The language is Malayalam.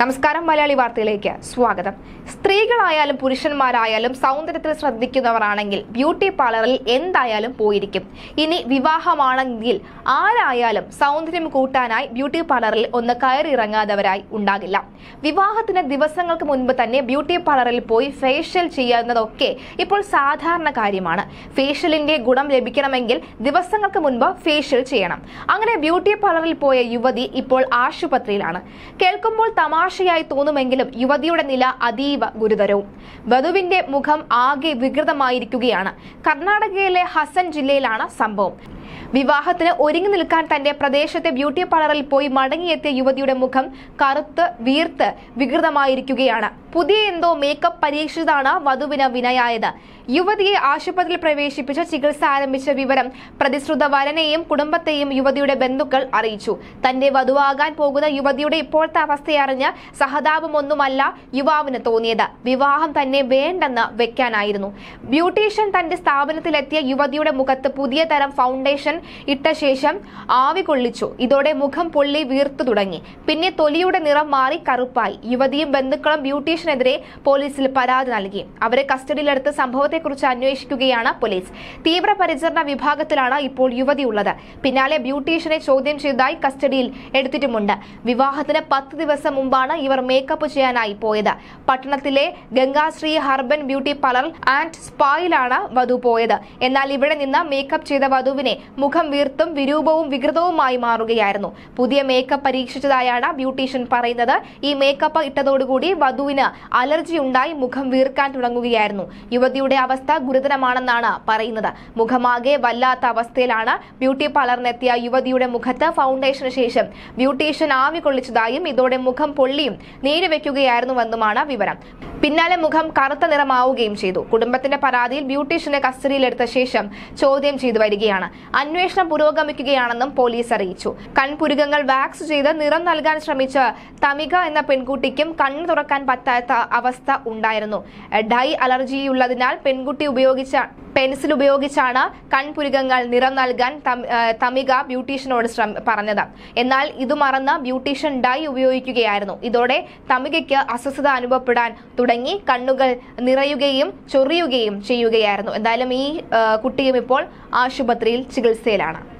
നമസ്കാരം മലയാളി വാർത്തയിലേക്ക് സ്വാഗതം സ്ത്രീകളായാലും പുരുഷന്മാരായാലും സൗന്ദര്യത്തിൽ ശ്രദ്ധിക്കുന്നവരാണെങ്കിൽ ബ്യൂട്ടി പാർലറിൽ എന്തായാലും പോയിരിക്കും ഇനി വിവാഹമാണെങ്കിൽ ആരായാലും സൗന്ദര്യം കൂട്ടാനായി ബ്യൂട്ടി പാർലറിൽ ഒന്ന് കയറിയിറങ്ങാത്തവരായി ഉണ്ടാകില്ല വിവാഹത്തിന് ദിവസങ്ങൾക്ക് മുൻപ് തന്നെ ബ്യൂട്ടി പാർലറിൽ പോയി ഫേഷ്യൽ ചെയ്യുന്നതൊക്കെ ഇപ്പോൾ സാധാരണ കാര്യമാണ് ഫേഷ്യലിന്റെ ഗുണം ലഭിക്കണമെങ്കിൽ ദിവസങ്ങൾക്ക് മുൻപ് ഫേഷ്യൽ ചെയ്യണം അങ്ങനെ ബ്യൂട്ടി പാർലറിൽ പോയ യുവതി ഇപ്പോൾ ആശുപത്രിയിലാണ് കേൾക്കുമ്പോൾ തമാശയായി തോന്നുമെങ്കിലും യുവതിയുടെ നില അതീവ ഗുരുതരവും വധുവിന്റെ മുഖം ആകെ വികൃതമായിരിക്കുകയാണ് കർണാടകയിലെ ഹസൻ ജില്ലയിലാണ് സംഭവം വിവാഹത്തിന് ഒരുങ്ങി നിൽക്കാൻ തന്റെ പ്രദേശത്തെ ബ്യൂട്ടി പാർലറിൽ പോയി മടങ്ങിയെത്തിയ യുവതിയുടെ മുഖം കറുത്ത് വീർത്ത് വികൃതമായിരിക്കുകയാണ് പുതിയ എന്തോ മേക്കപ്പ് പരീക്ഷിച്ചതാണ് വധുവിന് വിനയായത് യുവതിയെ ആശുപത്രിയിൽ പ്രവേശിപ്പിച്ച് ചികിത്സ ആരംഭിച്ച വിവരം പ്രതിശ്രുത വരനെയും കുടുംബത്തെയും യുവതിയുടെ ബന്ധുക്കൾ അറിയിച്ചു തന്റെ വധുവാകാൻ പോകുന്ന യുവതിയുടെ ഇപ്പോഴത്തെ അവസ്ഥയറിഞ്ഞ് സഹതാപമൊന്നുമല്ല യുവാവിന് തോന്നിയത് വിവാഹം തന്നെ വേണ്ടെന്ന് വെക്കാനായിരുന്നു ബ്യൂട്ടീഷ്യൻ തന്റെ സ്ഥാപനത്തിലെത്തിയ യുവതിയുടെ മുഖത്ത് പുതിയ തരം ഫൗണ്ടേഷൻ ഇട്ട ശേഷം ആവി കൊള്ളിച്ചു ഇതോടെ മുഖം പൊള്ളി വീർത്തു തുടങ്ങി പിന്നെ തൊലിയുടെ നിറം മാറി കറുപ്പായി യുവതിയും ബന്ധുക്കളും ബ്യൂട്ടീഷ്യനെതിരെ പോലീസിൽ പരാതി നൽകി അവരെ കസ്റ്റഡിയിലെടുത്ത് സംഭവത്തെക്കുറിച്ച് അന്വേഷിക്കുകയാണ് പോലീസ് തീവ്രപരിചരണ വിഭാഗത്തിലാണ് ഇപ്പോൾ യുവതി ഉള്ളത് പിന്നാലെ ബ്യൂട്ടീഷ്യനെ ചോദ്യം ചെയ്തതായി കസ്റ്റഡിയിൽ എടുത്തിട്ടുമുണ്ട് വിവാഹത്തിന് പത്ത് ദിവസം മുമ്പാണ് ഇവർ മേക്കപ്പ് ചെയ്യാനായി പോയത് പട്ടണത്തിലെ ഗംഗാശ്രീ ഹർബൻ ബ്യൂട്ടി പാർലർ ആൻഡ് സ്പായിലാണ് വധു പോയത് എന്നാൽ ഇവിടെ നിന്ന് മേക്കപ്പ് ചെയ്ത വധുവിനെ മുഖം വീർത്തും വിരൂപവും വികൃതവുമായി മാറുകയായിരുന്നു പുതിയ മേക്കപ്പ് പരീക്ഷിച്ചതായാണ് ബ്യൂട്ടീഷ്യൻ പറയുന്നത് ഈ മേക്കപ്പ് ഇട്ടതോടുകൂടി വധുവിന് അലർജി ഉണ്ടായി മുഖം വീർക്കാൻ തുടങ്ങുകയായിരുന്നു യുവതിയുടെ അവസ്ഥ ഗുരുതരമാണെന്നാണ് പറയുന്നത് മുഖമാകെ വല്ലാത്ത അവസ്ഥയിലാണ് ബ്യൂട്ടി പാർലറിനെത്തിയ യുവതിയുടെ മുഖത്ത് ഫൗണ്ടേഷന് ശേഷം ബ്യൂട്ടീഷ്യൻ ആവി കൊള്ളിച്ചതായും ഇതോടെ മുഖം പൊള്ളിയും നീര് വെക്കുകയായിരുന്നുവെന്നുമാണ് വിവരം പിന്നാലെ മുഖം കറുത്ത നിറമാവുകയും ചെയ്തു കുടുംബത്തിന്റെ പരാതിയിൽ ബ്യൂട്ടീഷ്യനെ കസ്റ്റഡിയിലെടുത്ത ശേഷം ചോദ്യം ചെയ്തു വരികയാണ് അന്വേഷണം പുരോഗമിക്കുകയാണെന്നും പോലീസ് അറിയിച്ചു കൺപുരുകങ്ങൾ വാക്സ് ചെയ്ത് നിറം നൽകാൻ ശ്രമിച്ച തമിക എന്ന പെൺകുട്ടിക്കും കണ്ണു തുറക്കാൻ പറ്റാത്ത അവസ്ഥ ഉണ്ടായിരുന്നു ഡൈ അലർജിയുള്ളതിനാൽ പെൺകുട്ടി ഉപയോഗിച്ച പെൻസിൽ ഉപയോഗിച്ചാണ് കൺപുരുകങ്ങൾ നിറം നൽകാൻ തം- ഏ, തമിക ബ്യൂട്ടീഷ്യനോട് ശ്രമ- പറഞ്ഞത് എന്നാൽ ഇത് മറന്ന് ബ്യൂട്ടീഷ്യൻ ഡൈ ഉപയോഗിക്കുകയായിരുന്നു ഇതോടെ തമികയ്ക്ക് അസ്വസ്ഥത അനുഭവപ്പെടാൻ തുടങ്ങി കണ്ണുകൾ നിറയുകയും ചൊറിയുകയും ചെയ്യുകയായിരുന്നു എന്തായാലും ഈ ഏ, കുട്ടിയും ഇപ്പോൾ ആശുപത്രിയിൽ ചികിത്സയിലാണ്